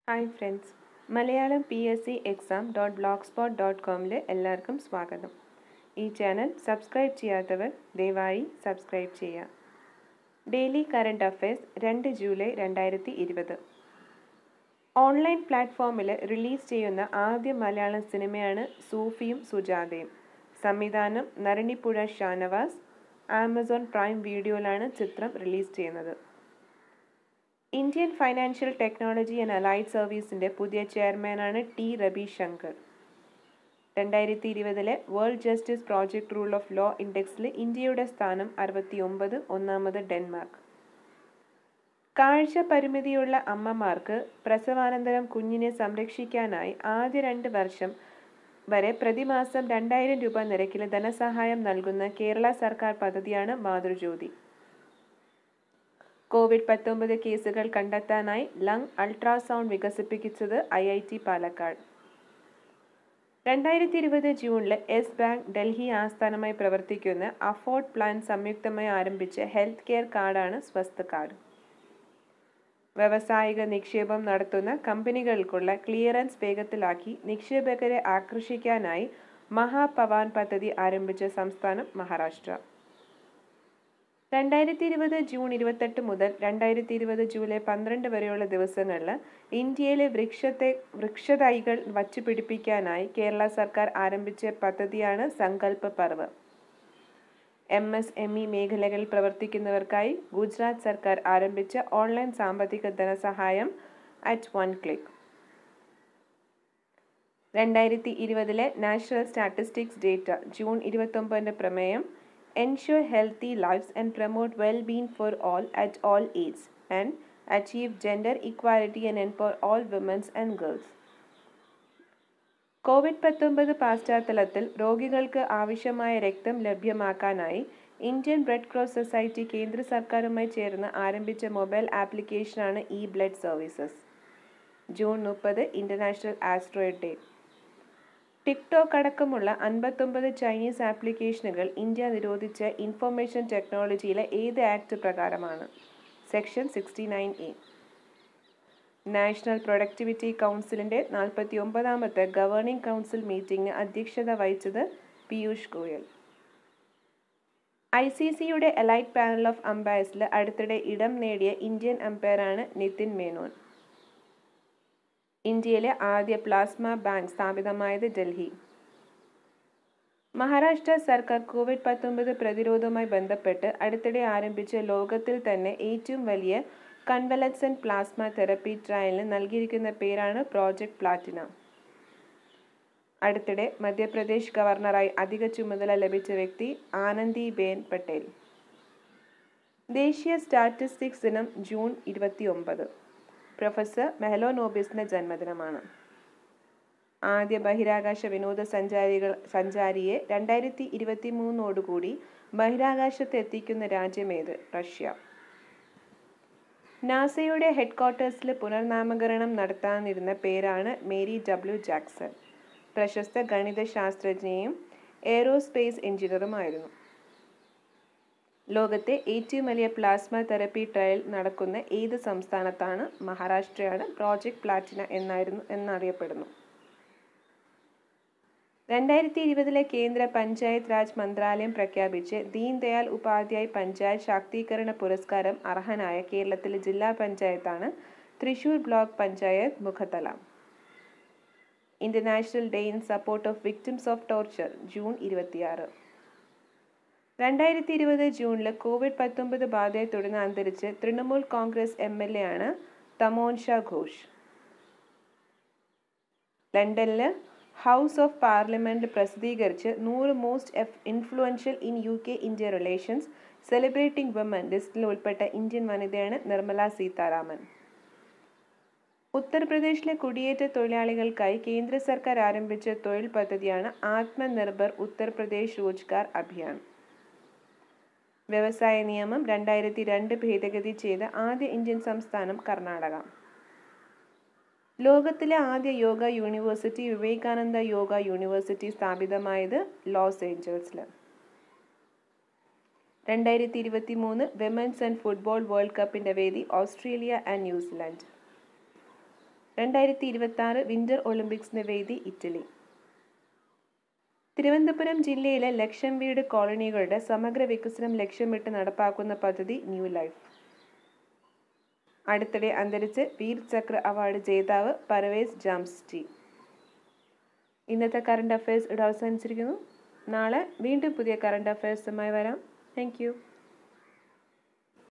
Hi friends Malayalam P S C exam dot blog spot dot കോമിൽ എല്ലാവർക്കും സ്വാഗതം ഈ ചാനൽ സബ്സ്ക്രൈബ് ചെയ്യാത്തവർ ദയവായി സബ്സ്ക്രൈബ് ചെയ്യുക ഡെയിലി കറണ്ട് അഫയേഴ്സ് രണ്ട് ജൂലൈ രണ്ടായിരത്തി ഇരുപത് ഓൺലൈൻ പ്ലാറ്റ്ഫോമിൽ റിലീസ് ചെയ്യുന്ന ആദ്യ മലയാളം സിനിമയാണ് സൂഫിയും സുജാതയും സംവിധാനം നരണിപ്പുഴ ഷാനവാസ് ആമസോൺ പ്രൈം വീഡിയോയിലാണ് ചിത്രം റിലീസ് ചെയ്യുന്നത് Indian Financial Technology and Allied സർവീസിൻ്റെ പുതിയ ചെയർമാനാണ് ടി രവി ശങ്കർ രണ്ടായിരത്തി ഇരുപതിലെ World Justice Project Rule of Law ഇൻഡെക്സിൽ ഇന്ത്യയുടെ സ്ഥാനം അറുപത്തി ഒമ്പത് ഒന്നാമത് ഡെൻമാർക്ക് കാഴ്ച പരിമിതിയുള്ള അമ്മമാർക്ക് പ്രസവാനന്തരം കുഞ്ഞിനെ സംരക്ഷിക്കാനായി ആദ്യ രണ്ട് വർഷം വരെ പ്രതിമാസം രണ്ടായിരം രൂപ നിരക്കിൽ ധനസഹായം നൽകുന്ന കേരള സർക്കാർ പദ്ധതിയാണ് മാതൃജ്യോതി കോവിഡ് പത്തൊമ്പത് കേസുകൾ കണ്ടെത്താനായി ലങ് അൾട്രാസൗണ്ട് വികസിപ്പിച്ചത് ഐ ഐ ടി പാലക്കാട് രണ്ടായിരത്തി ഇരുപത് ജൂണിൽ യെസ് ബാങ്ക് ഡൽഹി ആസ്ഥാനമായി പ്രവർത്തിക്കുന്ന അഫോർഡ് പ്ലാൻ സംയുക്തമായി ആരംഭിച്ച ഹെൽത്ത് കെയർ കാർഡാണ് സ്വസ്ഥ കാർഡ് വ്യവസായിക നിക്ഷേപം നടത്തുന്ന കമ്പനികൾക്കുള്ള ക്ലിയറൻസ് വേഗത്തിലാക്കി നിക്ഷേപകരെ ആകർഷിക്കാനായി മഹാപവാൻ പദ്ധതി ആരംഭിച്ച സംസ്ഥാനം മഹാരാഷ്ട്ര രണ്ടായിരത്തി ഇരുപത് ജൂൺ ഇരുപത്തെട്ട് മുതൽ രണ്ടായിരത്തി ഇരുപത് ജൂലൈ പന്ത്രണ്ട് വരെയുള്ള ദിവസങ്ങളിൽ ഇന്ത്യയിലെ വൃക്ഷത്തെ വൃക്ഷതൈകൾ വച്ചുപിടിപ്പിക്കാനായി കേരള സർക്കാർ ആരംഭിച്ച പദ്ധതിയാണ് Sankalp Parv M S M E മേഖലകളിൽ പ്രവർത്തിക്കുന്നവർക്കായി ഗുജറാത്ത് സർക്കാർ ആരംഭിച്ച ഓൺലൈൻ സാമ്പത്തിക ധനസഹായം അറ്റ് വൺ ക്ലിക്ക് രണ്ടായിരത്തി ഇരുപതിലെ നാഷണൽ സ്റ്റാറ്റിസ്റ്റിക്സ് ഡേറ്റ ജൂൺ ഇരുപത്തൊമ്പതിൻ്റെ പ്രമേയം ensure healthy lives and promote well-being for all at all ages and achieve gender equality and empower all women and girls. Covid പത്തൊമ്പത് പശ്ചാത്തലത്തിൽ രോഗികൾക്ക് ആവശ്യമായ രക്തം ലഭ്യമാക്കാനായി ഇന്ത്യൻ റെഡ് ക്രോസ് സൊസൈറ്റി കേന്ദ്ര സർക്കാരുമായി ചേർന്ന് ആരംഭിച്ച മൊബൈൽ ആപ്ലിക്കേഷനാണ് ഇ ബ്ലഡ് സർവീസസ് ജൂൺ മുപ്പത് ഇൻ്റർനാഷണൽ ആസ്ട്രോയിഡ് ഡേ ടിക്ടോക്ക് അടക്കമുള്ള അൻപത്തൊമ്പത് ചൈനീസ് ആപ്ലിക്കേഷനുകൾ ഇന്ത്യ നിരോധിച്ച ഇൻഫർമേഷൻ ടെക്നോളജിയിലെ ഏത് ആക്ട് പ്രകാരമാണ് section sixty nine A National Productivity കൗൺസിലിൻ്റെ നാൽപ്പത്തി ഒമ്പതാമത്തെ ഗവേണിംഗ് കൗൺസിൽ മീറ്റിംഗിന് അധ്യക്ഷത വഹിച്ചത് പീയൂഷ് ഗോയൽ ഐ സി സിയുടെ എലൈറ്റ് പാനൽ ഓഫ് അമ്പയർസിൽ അടുത്തിടെ ഇടം നേടിയ ഇന്ത്യൻ അമ്പയറാണ് നിതിൻ മേനോൻ ഇന്ത്യയിലെ ആദ്യ പ്ലാസ്മ ബാങ്ക് സ്ഥാപിതമായത് ഡൽഹി മഹാരാഷ്ട്ര സർക്കാർ കോവിഡ് പത്തൊമ്പത് പ്രതിരോധവുമായി ബന്ധപ്പെട്ട് അടുത്തിടെ ആരംഭിച്ച ലോകത്തിൽ തന്നെ ഏറ്റവും വലിയ കൺവലസൻ പ്ലാസ്മ തെറപ്പി ട്രയലിന് നൽകിയിരിക്കുന്ന പേരാണ് പ്രോജക്ട് പ്ലാറ്റിന അടുത്തിടെ മധ്യപ്രദേശ് ഗവർണറായി അധിക ചുമതല ലഭിച്ച വ്യക്തി ആനന്ദിബേൻ പട്ടേൽ ദേശീയ സ്റ്റാറ്റിസ്റ്റിക്സ് ദിനം ജൂൺ ഇരുപത്തി ഒമ്പത് പ്രൊഫസർ മെഹലോനോബിസിൻ്റെ ജന്മദിനമാണ് ആദ്യ ബഹിരാകാശ വിനോദസഞ്ചാരികൾ സഞ്ചാരിയെ രണ്ടായിരത്തി ഇരുപത്തി മൂന്നോടുകൂടി ബഹിരാകാശത്ത് എത്തിക്കുന്ന രാജ്യമേത് റഷ്യ നാസയുടെ ഹെഡ്ക്വാർട്ടേഴ്സിൽ പുനർനാമകരണം നടത്താനിരുന്ന പേരാണ് മേരി ഡബ്ല്യു ജാക്സൺ പ്രശസ്ത ഗണിതശാസ്ത്രജ്ഞയും എയ്റോസ്പേസ് എഞ്ചിനീയറുമായിരുന്നു ലോകത്തെ ഏറ്റവും വലിയ പ്ലാസ്മ തെറപ്പി ട്രയൽ നടക്കുന്ന ഏത് സംസ്ഥാനത്താണ് മഹാരാഷ്ട്രയാണ് പ്രോജക്ട് പ്ലാറ്റിന എന്നായിരുന്നു എന്നറിയപ്പെടുന്നു രണ്ടായിരത്തി ഇരുപതിലെ കേന്ദ്ര പഞ്ചായത്ത് രാജ് മന്ത്രാലയം പ്രഖ്യാപിച്ച് ദീൻ ദയാൽ ഉപാധ്യായ് പഞ്ചായത്ത് ശാക്തീകരണ പുരസ്കാരം അർഹനായ കേരളത്തിലെ ജില്ലാ പഞ്ചായത്താണ് Thrissur block panchayat Mukhathala International Day in Support of Victims of Torture June ഇരുപത്തിയാറ് രണ്ടായിരത്തി ഇരുപത് ജൂണിൽ കോവിഡ് പത്തൊമ്പത് ബാധയെ തുടർന്ന് അന്തരിച്ച് Trinamool Congress M L A ആണ് തമോൻ ഷാ ഘോഷ് ലണ്ടനിൽ ഹൗസ് ഓഫ് പാർലമെന്റ് പ്രസിദ്ധീകരിച്ച് നൂറ് most F influential in U K India relations celebrating women ലിസ്റ്റിൽ ഉൾപ്പെട്ട ഇന്ത്യൻ വനിതയാണ് നിർമ്മല സീതാരാമൻ ഉത്തർപ്രദേശിലെ കുടിയേറ്റ തൊഴിലാളികൾക്കായി കേന്ദ്ര സർക്കാർ ആരംഭിച്ച തൊഴിൽ പദ്ധതിയാണ് ആത്മനിർഭർ ഉത്തർപ്രദേശ് റോജ്ഗാർ അഭിയാൻ വ്യവസായ നിയമം രണ്ടായിരത്തി രണ്ട് ഭേദഗതി ചെയ്ത ആദ്യ ഇന്ത്യൻ സംസ്ഥാനം കർണാടക ലോകത്തിലെ ആദ്യ yoga university Vivekananda yoga university സ്ഥാപിതമായത് ലോസ് ഏഞ്ചൽസിൽ രണ്ടായിരത്തി ഇരുപത്തി മൂന്ന് വിമൻസ് ആൻഡ് ഫുട്ബോൾ വേൾഡ് കപ്പിൻ്റെ വേദി ഓസ്ട്രേലിയ ആൻഡ് ന്യൂസിലാൻഡ് രണ്ടായിരത്തി ഇരുപത്തി ആറ് വിന്റർ ഒളിമ്പിക്സിന് വേദി ഇറ്റലി തിരുവനന്തപുരം ജില്ലയിലെ ലക്ഷം വീട് കോളനികളുടെ സമഗ്ര വികസനം ലക്ഷ്യമിട്ട് നടപ്പാക്കുന്ന പദ്ധതി ന്യൂ ലൈഫ് അടുത്തിടെ അന്തരിച്ച് വീർ ചക്ര അവാർഡ് ജേതാവ് പർവേസ് ജാംസ്റ്റി ഇന്നത്തെ കറണ്ട് അഫയേഴ്സ് ഇവിടെ അവസാനിച്ചിരിക്കുന്നു നാളെ വീണ്ടും പുതിയ കറണ്ട് അഫയേഴ്സുമായി വരാം താങ്ക്